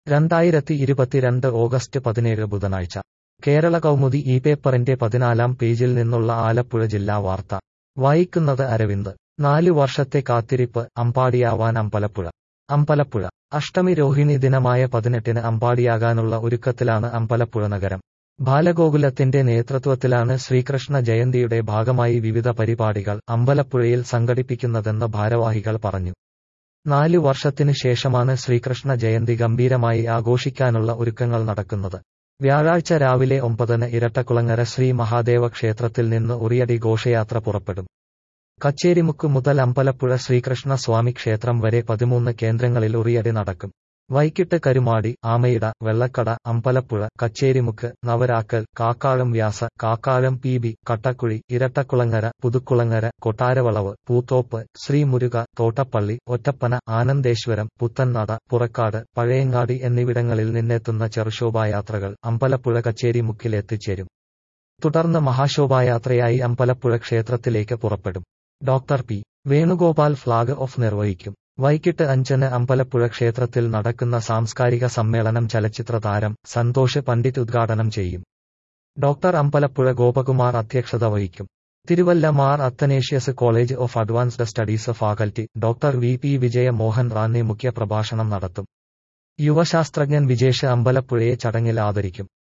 രണ്ടായിരത്തി ഇരുപത്തിരണ്ട് ഓഗസ്റ്റ് പതിനേഴ് ബുധനാഴ്ച കേരള കൗമുദി ഈ പേപ്പറിന്റെ പതിനാലാം പേജിൽ നിന്നുള്ള ആലപ്പുഴ ജില്ലാ വാർത്ത വായിക്കുന്നത് അരവിന്ദ് നാലു വർഷത്തെ കാത്തിരിപ്പ് അമ്പാടിയാവാൻ അമ്പലപ്പുഴ അമ്പലപ്പുഴ അഷ്ടമി രോഹിണി ദിനമായ പതിനെട്ടിന് അമ്പാടിയാകാനുള്ള ഒരുക്കത്തിലാണ് അമ്പലപ്പുഴ നഗരം ബാലഗോകുലത്തിന്റെ നേതൃത്വത്തിലാണ് ശ്രീകൃഷ്ണ ജയന്തിയുടെ ഭാഗമായി വിവിധ പരിപാടികൾ അമ്പലപ്പുഴയിൽ സംഘടിപ്പിക്കുന്നതെന്ന് ഭാരവാഹികൾ പറഞ്ഞു നാലു വർഷത്തിനു ശേഷമാണ് ശ്രീകൃഷ്ണ ജയന്തി ഗംഭീരമായി ആഘോഷിക്കാനുള്ള ഒരുക്കങ്ങൾ നടക്കുന്നത് വ്യാഴാഴ്ച രാവിലെ ഒമ്പതിന് ഇരട്ടക്കുളങ്ങര ശ്രീ മഹാദേവ ക്ഷേത്രത്തിൽ നിന്ന് ഉറിയടി ഘോഷയാത്ര പുറപ്പെടും കച്ചേരിമുക്ക് മുതൽ അമ്പലപ്പുഴ ശ്രീകൃഷ്ണ സ്വാമി ക്ഷേത്രം വരെ പതിമൂന്ന് കേന്ദ്രങ്ങളിൽ ഉറിയടി നടക്കും വൈകിട്ട് കരുമാടി ആമയിട വെള്ളക്കട അമ്പലപ്പുഴ കച്ചേരിമുക്ക് നവരാക്കൽ കാക്കാഴം വ്യാസ കാക്കാഴം പി ബി കട്ടക്കുഴി ഇരട്ടക്കുളങ്ങര പുതുക്കുളങ്ങര കൊട്ടാരവളവ് പൂത്തോപ്പ് ശ്രീമുരുക തോട്ടപ്പള്ളി ഒറ്റപ്പന ആനന്ദേശ്വരം പുത്തൻനട പുറക്കാട് പഴയങ്ങാടി എന്നിവിടങ്ങളിൽ നിന്നെത്തുന്ന ചെറുശോഭായാത്രകൾ അമ്പലപ്പുഴ കച്ചേരിമുക്കിൽ എത്തിച്ചേരും തുടർന്ന് മഹാശോഭായാത്രയായി അമ്പലപ്പുഴ ക്ഷേത്രത്തിലേക്ക് പുറപ്പെടും doctor P Venugopal flag off നിർവഹിക്കും വൈകിട്ട് അഞ്ചിന് അമ്പലപ്പുഴ ക്ഷേത്രത്തിൽ നടക്കുന്ന സാംസ്കാരിക സമ്മേളനം ചലച്ചിത്ര താരം സന്തോഷ് പണ്ഡിറ്റ് ഉദ്ഘാടനം ചെയ്യും ഡോക്ടർ അമ്പലപ്പുഴ ഗോപകുമാർ അധ്യക്ഷത വഹിക്കും Thiruvalla Mar Athanasius college of advanced studies faculty doctor V P Vijaya Mohan Ranni മുഖ്യപ്രഭാഷണം നടത്തും യുവശാസ്ത്രജ്ഞൻ വിജേഷ് അമ്പലപ്പുഴയെ ചടങ്ങിൽ ആദരിക്കും